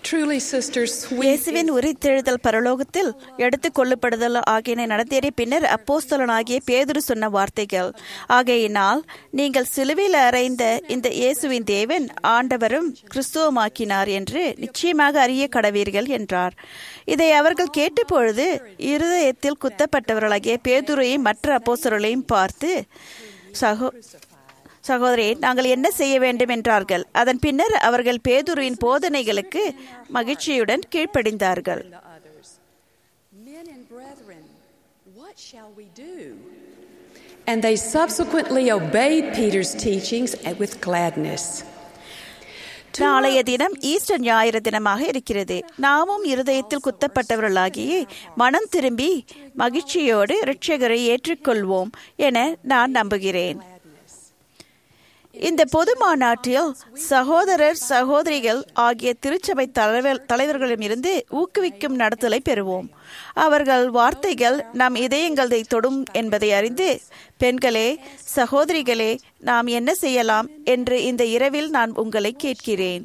Truly, sisters, sweet இயேசுவின் உரித்தெழுதல் பரலோகத்தில் எடுத்துக் கொள்ளப்படுதல் ஆகியன நடந்தேறிய பின்னர் அப்போஸ்தலனாகிய பேதுரு சொன்ன வார்த்தைகள் ஆகையினால் நீங்கள் சிலுவையில் அறைந்த இந்த இயேசுவின் தேவன் ஆண்டவரும் கிறிஸ்துவமாக்கினார் என்று நிச்சயமாக அறிய கடவீர்கள் என்றார் இதை அவர்கள் கேட்டபொழுது இருதயத்தில் குத்தப்பட்டவர்களாகிய பேதுரையும் மற்ற அப்போஸ்தலர்களையும் பார்த்து சகோ சகோதரி நாங்கள் என்ன செய்ய வேண்டும் என்றார்கள் அதன் பின்னர் அவர்கள் பேதுருவின் போதனைகளுக்கு மகிழ்ச்சியுடன் கீழ்ப்படிந்தார்கள் to others. Men and brethren, what shall we do? And they subsequently obeyed Peter's teachings with gladness. நாளைய தினம் ஈஸ்டர் ஞாயிறு தினமாக இருக்கிறது நாமும் இருதயத்தில் குத்தப்பட்டவர்களாகிய மனம் திரும்பி மகிழ்ச்சியோடு இரட்சகரை ஏற்றுக்கொள்வோம் என நான் நம்புகிறேன் இந்த பொது மாநாட்டில் சகோதரர் சகோதரிகள் ஆகிய திருச்சபை தலைவர் தலைவர்களிடமிருந்து ஊக்குவிக்கும் நடத்தலை பெறுவோம் அவர்கள் வார்த்தைகள் நம் இதயங்களை தொடும் என்பதை அறிந்து பெண்களே சகோதரிகளே நாம் என்ன செய்யலாம் என்று இந்த இரவில் நான் உங்களை கேட்கிறேன்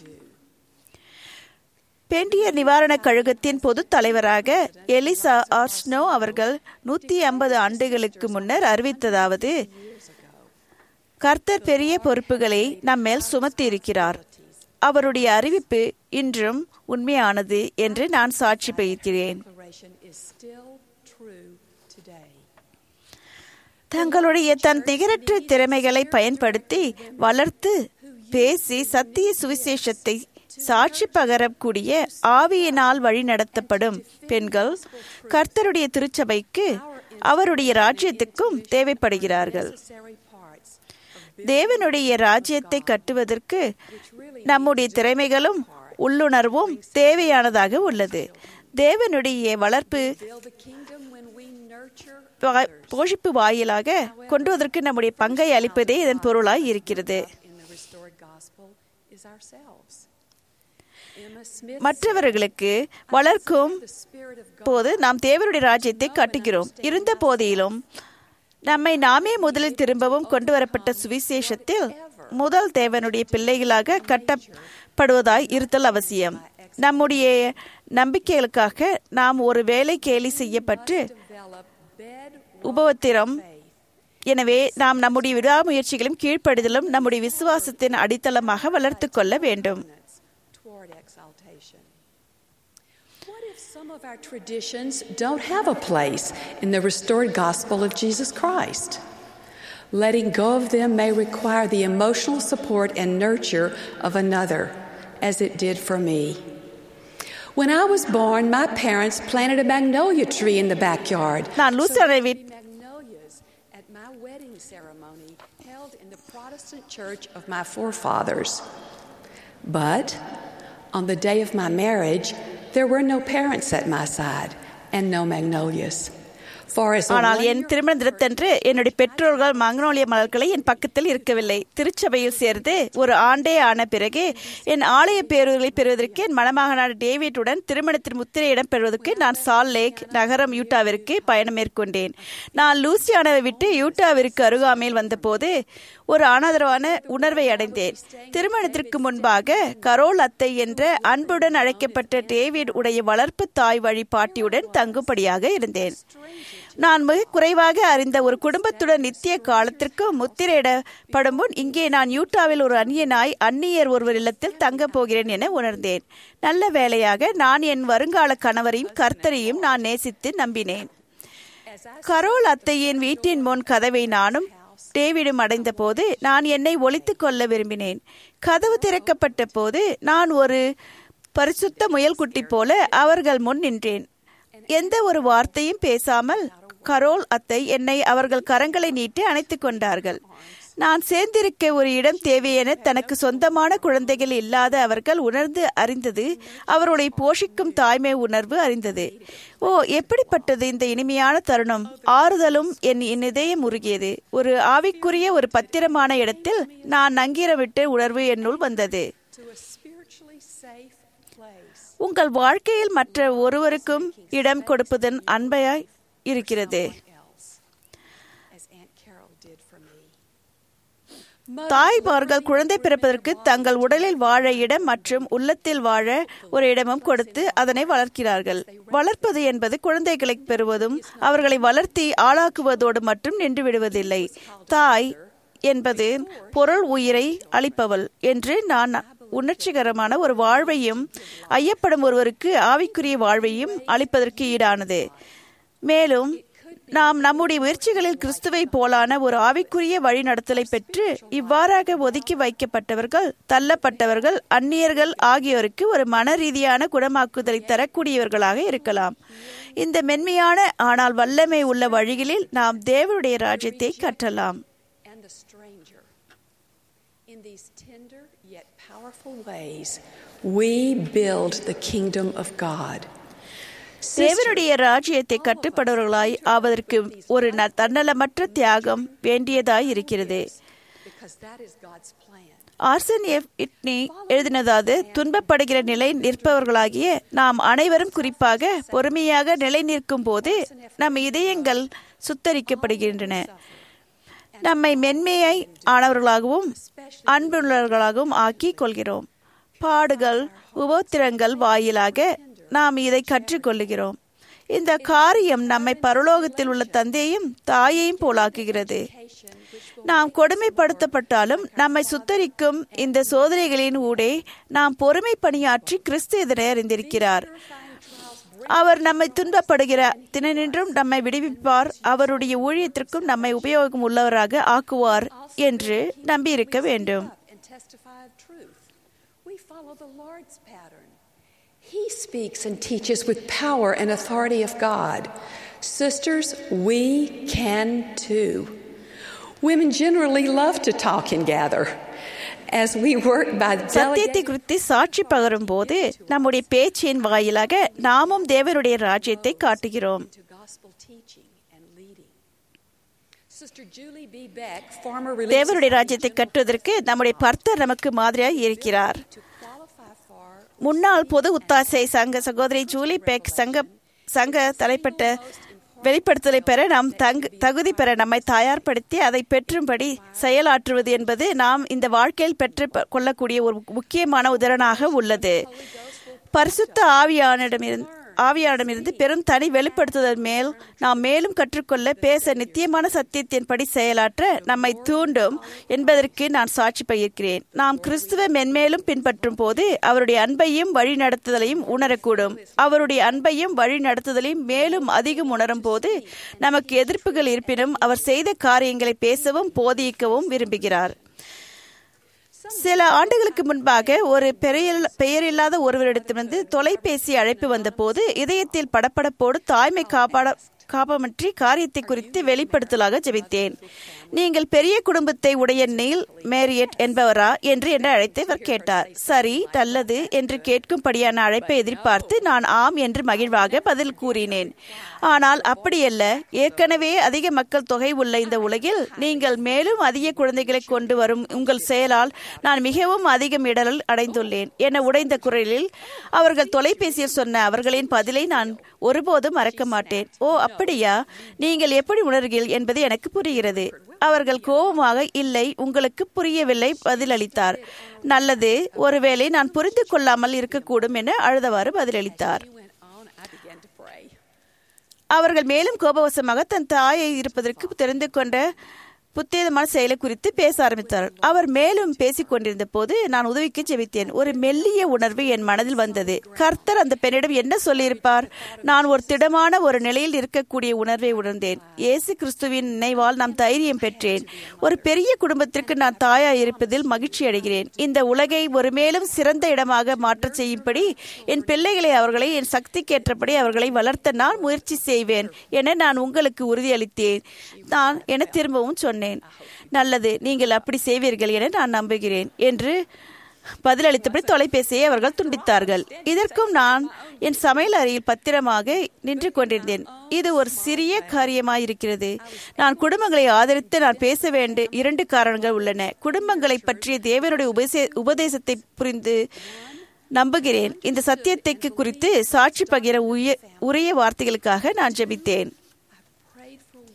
பெண்டிய நிவாரணக் கழகத்தின் பொது தலைவராக எலிசா ஆர்ஸ்னோ அவர்கள் நூத்தி ஐம்பது ஆண்டுகளுக்கு முன்னர் அறிவித்ததாவது கர்த்தர் பெரிய பொறுப்புகளை நம்மேல் சுமத்தி இருக்கிறார் அவருடைய அறிவிப்பு இன்றும் உண்மையானது என்று நான் சாட்சி பெய்கிறேன் Declaration is still true today. தங்களுடைய தன் நிகரற்ற திறமைகளை பயன்படுத்தி வளர்த்து பேசி சத்திய சுவிசேஷத்தை சாட்சி பகரக்கூடிய ஆவியினால் வழிநடத்தப்படும் பெண்கள் கர்த்தருடைய திருச்சபைக்கு அவருடைய ராஜ்யத்துக்கும் தேவைப்படுகிறார்கள் Necessary parts தேவனுடைய ராஜ்யத்தை கட்டுவதற்கு நம்முடைய திறமைகளும் உள்ளுணர்வும் தேவையானதாக உள்ளது தேவனுடைய வளர்ப்பு build the kingdom when we nurture வா- போஷிப்பு வாயிலாக கொண்டுவதற்கு நம்முடைய பங்கை அளிப்பதே இதன் பொருளாய் இருக்கிறது in the restored gospel is ourselves. Emma Smith மற்றவர்களுக்கு வளர்க்கும் the spirit of God போது நாம் தேவனுடைய ராஜ்யத்தை கட்டுகிறோம் இருந்த போதிலும் நம்மை நாமே முதலில் திரும்பவும் கொண்டு வரப்பட்ட சுவிசேஷத்தில் முதல் தேவனுடைய பிள்ளைகளாக கட்டப்படுவதாய் இருத்தல் அவசியம் நம்முடைய நம்பிக்கைகளுக்காக நாம் ஒரு வேலை கேலி செய்யப்பட்டு develop bed உபவத்திரம் எனவே நாம் நம்முடைய விடாமுயற்சிகளும் கீழ்ப்படிதலும் நம்முடைய விசுவாசத்தின் அடித்தளமாக வளர்த்து கொள்ள வேண்டும் toward exaltation. What if some of our traditions don't have a place in the restored gospel of Jesus Christ? Letting go of them may require the emotional support and nurture of another, as it did for me. When I was born, my parents planted a magnolia tree in the backyard. நான் லூசரை வீட் Magnolias at my wedding ceremony held in the Protestant church of my forefathers. But on the day of my marriage, there were no parents at my side and no magnolias. For as a ஆனால் என் one-year- திருமண தினத்தன்று என்னுடைய பெற்றோர்கள் மங்கனோலிய மலர்களை என் பக்கத்தில் இருக்கவில்லை திருச்சபையில் சேர்ந்து ஒரு ஆண்டே ஆன பிறகு என் ஆலய பேருகளை பெறுவதற்கு என் மணமகனான டேவிட்டுடன் திருமணத்தின் முத்திரையிடம் பெறுவதற்கு நான் சால் லேக் நகரம் யூட்டாவிற்கு பயணம் மேற்கொண்டேன் நான் லூசியானாவை விட்டு யூட்டாவிற்கு அருகாமையில் வந்தபோது ஒரு அனாதரவான உணர்வை அடைந்தேன் திருமணத்திற்கு முன்பாக கரோல் அத்தை என்ற அன்புடன் அழைக்கப்பட்ட டேவிட் உடைய வளர்ப்பு தாய் வழி பாட்டியுடன் தங்கும்படியாக இருந்தேன் நான் மிக குறைவாக அறிந்த ஒரு குடும்பத்துடன் நித்திய காலத்திற்கு முத்திரையிடப்படும் முன் இங்கே நான் யூட்டாவில் ஒரு அந்நியனாய் அந்நியர் ஒருவர் இல்லத்தில் தங்கப் போகிறேன் என உணர்ந்தேன் நல்ல வேளையாக நான் என் வருங்கால கணவரையும் கர்த்தரையும் நான் நேசித்து நம்பினேன் கரோல் அத்தையின் வீட்டின் முன் கதவை நானும் டேவிடும் அடைந்த போது நான் என்னை ஒளித்துக் கொள்ள விரும்பினேன் கதவு திறக்கப்பட்ட போது நான் ஒரு பரிசுத்த முயல்குட்டி போல அவர்கள் முன் நின்றேன் எந்த ஒரு வார்த்தையும் பேசாமல் கரோல் அத்தை என்னை அவர்கள் கரங்களை நீட்டி அணைத்துக் கொண்டார்கள் நான் சேர்ந்திருக்க ஒரு இடம் தேவையென தனக்கு சொந்தமான குழந்தைகள் இல்லாத அவர்கள் உணர்ந்து அறிந்தது அவருடைய போஷிக்கும் தாய்மை உணர்வு அறிந்தது ஓ எப்படிப்பட்டது இந்த இனிமையான தருணம் ஆறுதலும் என் என் இதயம் உருகியது ஒரு ஆவிக்குரிய ஒரு பத்திரமான இடத்தில் நான் நங்கீரமிட்ட உணர்வு என்னுள் வந்தது to a spiritually safe place. உங்கள் வாழ்க்கையில் மற்ற ஒருவருக்கும் இடம் கொடுப்பதன் அன்பையாய் இருக்கிறது else, as Aunt Carol did for me. தாய்மார்கள் குழந்தை பிறப்பதற்கு தங்கள் உடலில் வாழ இடம் மற்றும் உள்ளத்தில் வாழ ஒரு இடமும் கொடுத்து அதனை வளர்க்கிறார்கள் வளர்ப்பது என்பது குழந்தைகளை பெறுவதும் அவர்களை வளர்த்தி ஆளாக்குவதோடு மட்டும் நின்று விடுவதில்லை தாய் என்பது பொருள் உயிரை அளிப்பவள் என்று நான் உணர்ச்சிகரமான ஒரு வாழ்வையும் ஐயப்படும் ஒருவருக்கு ஆவிக்குரிய வாழ்வையும் அளிப்பதற்கு ஈடானது மேலும் நாம் நம்முடைய முயற்சிகளில் கிறிஸ்துவை போலான ஒரு ஆவிக்குரிய வழிநடத்தலை பெற்று இவ்வாறாக ஒதுக்கி வைக்கப்பட்டவர்கள் தள்ளப்பட்டவர்கள் அந்நியர்கள் ஆகியோருக்கு ஒரு மன ரீதியான குணமாக்குதலை தரக்கூடியவர்களாக இருக்கலாம் இந்த மென்மையான ஆனால் வல்லமை உள்ள வழிகளில் நாம் தேவனுடைய ராஜ்யத்தை கற்றலாம் and the stranger. In these tender yet powerful ways, we build the kingdom of God. தேவனுடைய ராஜ்யத்தை கட்டுப்படுவர்களாய் ஆவதற்கு ஒரு ந- தன்னலமற்ற தியாகம் வேண்டியதாய் இருக்கிறது Because that is God's plan. Orson F Whitney எழுதினதாவது துன்பப்படுகிற நிலை நிற்பவர்களாகிய நாம் அனைவரும் குறிப்பாக பொறுமையாக நிலை நிற்கும் போது நம் இதயங்கள் சுத்தரிக்கப்படுகின்றன நம்மை மென்மையை ஆனவர்களாகவும் அன்புள்ளவர்களாகவும் ஆக்கி கொள்கிறோம் பாடுகள் உபத்திரங்கள் வாயிலாக நாம் இதை கற்றுக்கொள்ளுகிறோம் இந்த காரியம் நம்மை பரலோகத்தில் உள்ள தந்தையும் தாயையும் போலாக்குகிறது நாம் கொடுமைப்படுத்தப்பட்டாலும் நம்மை சுத்தரிக்கும் இந்த சோதனைகளின் ஊடே நாம் பொறுமை பணியாற்றி கிறிஸ்து இதனை அறிந்திருக்கிறார் அவர் நம்மை துன்பப்படுகிற தினநின்றும் நம்மை விடுவிப்பார் அவருடைய ஊழியத்திற்கும் நம்மை உபயோகம் உள்ளவராக ஆக்குவார் என்று நம்பியிருக்க வேண்டும் and testify of truth. We follow the Lord's pattern. He speaks and teaches with power and authority of God. Sisters, we can too. Women generally love to talk and gather. As we work by சத்தியத்தை delegating குறித்து சாட்சி பகரும் போது நம்முடைய பேச்சின் வாயிலாக நாமும் தேவனுடைய ராஜ்யத்தை காட்டுகிறோம் to gospel teaching and leading. Sister Julie B. Beck, former religious தேவனுடைய ராஜ்யத்தை கட்டுவதற்கு நம்முடைய பர்த்தர் நமக்கு மாதிரியாய் இருக்கிறார் to qualify for முன்னாள் பொது உத்தாசை சங்க சகோதரி ஜூலி பெக் சங்க சங்க தலைப்பட்ட வெளிப்படுத்தலை பெற நாம் தங்கு தகுதி பெற நம்மை தயார்படுத்தி அதை பெற்றும்படி செயலாற்றுவது என்பது நாம் இந்த வாழ்க்கையில் பெற்று ப- கொள்ளக்கூடிய ஒரு முக்கியமான உதரனாக உள்ளது பரிசுத்த ஆவியானிடமிருந்து ஆவியானிடமிருந்து பெரும் தனி வெளிப்படுத்துதல் மேல் நாம் மேலும் கற்றுக்கொள்ள பேச நித்தியமான சத்தியத்தின்படி செயலாற்ற நம்மை தூண்டும் என்பதற்கு நான் சாட்சி பகிர்கிறேன் நாம் கிறிஸ்துவ மென்மேலும் பின்பற்றும் போது அவருடைய அன்பையும் வழி நடத்துதலையும் உணரக்கூடும் அவருடைய அன்பையும் வழி நடத்துதலையும் மேலும் அதிகம் உணரும் போது நமக்கு எதிர்ப்புகள் இருப்பினும் அவர் செய்த காரியங்களை பேசவும் போதிக்கவும் விரும்புகிறார் சில ஆண்டுகளுக்கு முன்பாக ஒரு பெரிய பெயரில்லாத ஒருவரிடத்திலிருந்து தொலைபேசி அழைப்பு வந்தபோது இதயத்தில் படபடப்போடு தாய்மை காப்பாட காப்பமற்றி காரியத்தை குறித்து வெளிப்படுத்தலாக ஜெபித்தேன் நீங்கள் பெரிய குடும்பத்தை உடைய நீல் மேரியட் என்பவரா என்று என்னை அழைத்து இவர் கேட்டார் சரி நல்லது என்று கேட்கும்படியான அழைப்பை எதிர்பார்த்து நான் ஆம் என்று மகிழ்வாக பதில் கூறினேன் ஆனால் அப்படியல்ல ஏற்கனவே அதிக மக்கள் தொகை உள்ள இந்த உலகில் நீங்கள் மேலும் அதிக குழந்தைகளை கொண்டு வரும் உங்கள் செயலால் நான் மிகவும் அதிகம் இடரல் அடைந்துள்ளேன் என உடைந்த குரலில் அவர்கள் தொலைபேசியில் சொன்ன அவர்களின் பதிலை நான் ஒருபோதும் மறக்க மாட்டேன் ஓ அப்படியா நீங்கள் எப்படி உணர்கிறீர்கள் என்பது எனக்கு புரிகிறது அவர்கள் கோபமாக இல்லை உங்களுக்கு புரியவில்லை பதிலளித்தார் நல்லது ஒருவேளை நான் புரிந்து கொள்ளாமல் இருக்கக்கூடும் என அழுதவாறு பதிலளித்தார் He went on, I began to pray. அவர்கள் மேலும் கோபவசமாக தன் தாயை இருப்பதற்கு தெரிந்து கொண்ட புத்தேதமான செயலை குறித்து பேச ஆரம்பித்தார் அவர் மேலும் பேசிக் கொண்டிருந்த போது நான் உதவிக்கு ஜெபித்தேன் ஒரு மெல்லிய உணர்வு என் மனதில் வந்தது கர்த்தர் அந்த பெண்ணிடம் என்ன சொல்லியிருப்பார் நான் ஒரு திடமான ஒரு நிலையில் இருக்கக்கூடிய உணர்வை உணர்ந்தேன் இயேசு கிறிஸ்துவின் நினைவால் நான் தைரியம் பெற்றேன் ஒரு பெரிய குடும்பத்திற்கு நான் தாயாய் இருப்பதில் மகிழ்ச்சி அடைகிறேன் இந்த உலகை ஒரு மேலும் சிறந்த இடமாக மாற்றச் செய்யும்படி என் பிள்ளைகளை அவர்களை என் சக்திக்கேற்றபடி அவர்களை வளர்த்த நான் முயற்சி செய்வேன் என நான் உங்களுக்கு உறுதியளித்தேன் நான் என திரும்பவும் சொன்னேன் நல்லது நீங்கள் அப்படி செய்வீர்கள் என நான் நம்புகிறேன் என்று பதிலளித்தபடி தொலைபேசியை அவர்கள் துண்டித்தார்கள் இதற்கும் நான் என் சமையல் அறையில் பத்திரமாக நின்று கொண்டிருந்தேன் இது ஒரு சிறிய காரியமாயிருக்கிறது நான் குடும்பங்களை ஆதரித்து நான் பேச வேண்டிய இரண்டு காரணங்கள் உள்ளன குடும்பங்களை பற்றிய தேவனுடைய உபதேச உபதேசத்தை புரிந்து நம்புகிறேன் இந்த சத்தியத்தை குறித்து சாட்சி பகிர உய உரிய வார்த்தைகளுக்காக நான் ஜெபித்தேன் prayed for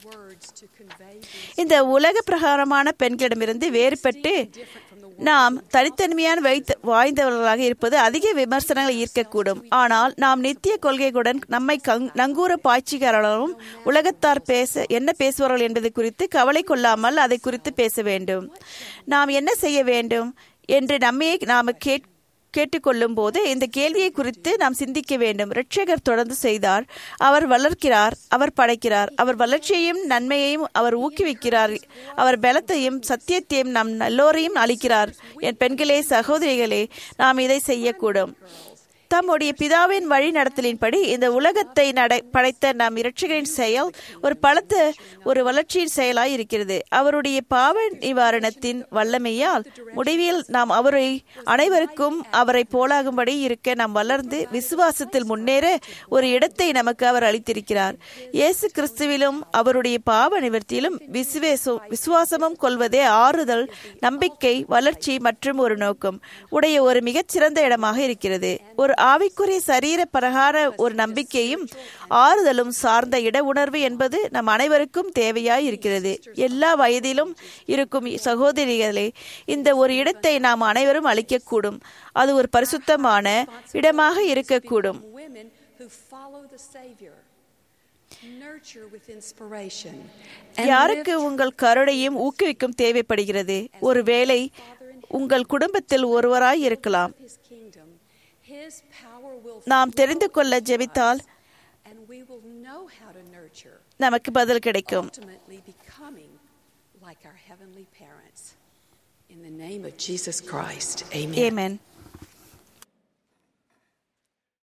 words to convey these இந்த உலக பிரகாரமான பெண்களிடமிருந்து வேறுபட்டு நாம் தனித்தன்மையான வைத்து வாய்ந்தவர்களாக இருப்பது அதிக விமர்சனங்களை ஈர்க்கக்கூடும் ஆனால் நாம் நித்திய கொள்கைகளுடன் நம்மை கங்- நங்கூர பாய்ச்சிகாரர்களும் உலகத்தார் பேச என்ன பேசுவார்கள் என்பது குறித்து கவலை கொள்ளாமல் அதை குறித்து பேச வேண்டும் நாம் என்ன செய்ய வேண்டும் என்று நம்மையே நாம் கேட் கேட்டுக்கொள்ளும் போது இந்த கேள்வியை குறித்து நாம் சிந்திக்க வேண்டும் இரட்சகர் தொடர்ந்து செய்தார் அவர் வளர்க்கிறார் அவர் படைக்கிறார் அவர் வளர்ச்சியையும் நன்மையையும் அவர் ஊக்குவிக்கிறார் அவர் பலத்தையும் சத்தியத்தையும் நம் எல்லோரையும் அளிக்கிறார் என் பெண்களே சகோதரிகளே நாம் இதை செய்யக்கூடும் தம்முடைய பிதாவின் வழி நடத்தலின்படி இந்த உலகத்தை நடை படைத்த நம் இரட்சகரின் செயல் ஒரு பலத்த ஒரு வளர்ச்சியின் செயலாய் இருக்கிறது அவருடைய பாவ நிவாரணத்தின் வல்லமையால் முடிவில் நாம் அவரை அனைவருக்கும் அவரை போலாகும்படி இருக்க நாம் வளர்ந்து விசுவாசத்தில் முன்னேற ஒரு இடத்தை நமக்கு அவர் அளித்திருக்கிறார் இயேசு கிறிஸ்துவிலும் அவருடைய பாவ நிவர்த்தியிலும் விசுவேசம் விசுவாசமும் கொள்வதே ஆறுதல் நம்பிக்கை வளர்ச்சி மற்றும் ஒரு நோக்கம் உடைய ஒரு மிகச்சிறந்த இடமாக இருக்கிறது ஒரு ஆவிக்குரிய சரீர பிரகார ஒரு நம்பிக்கையும் ஆறுதலும் சார்ந்த இட உணர்வு என்பது நம் அனைவருக்கும் தேவையாய் இருக்கிறது எல்லா வயதிலும் இருக்கும் சகோதரிகளே இந்த ஒரு இடத்தை நாம் அனைவரும் அளிக்கக்கூடும் அது ஒரு பரிசுத்தமான இடமாக இருக்கக்கூடும் women who follow the Savior. Nurture with inspiration. And யாருக்கு lift உங்கள் கருணையும் ஊக்குவிக்கும் தேவைப்படுகிறது ஒருவேளை உங்கள் குடும்பத்தில் ஒருவராய் இருக்கலாம் His kingdom. His power will நாம் தெரிந்து கொள்ள ஜெபித்தால் and we will know how to nurture, நமக்கு பதில் கிடைக்கும் ultimately becoming like our heavenly parents. In the name of Jesus Christ, amen. ஏமேன்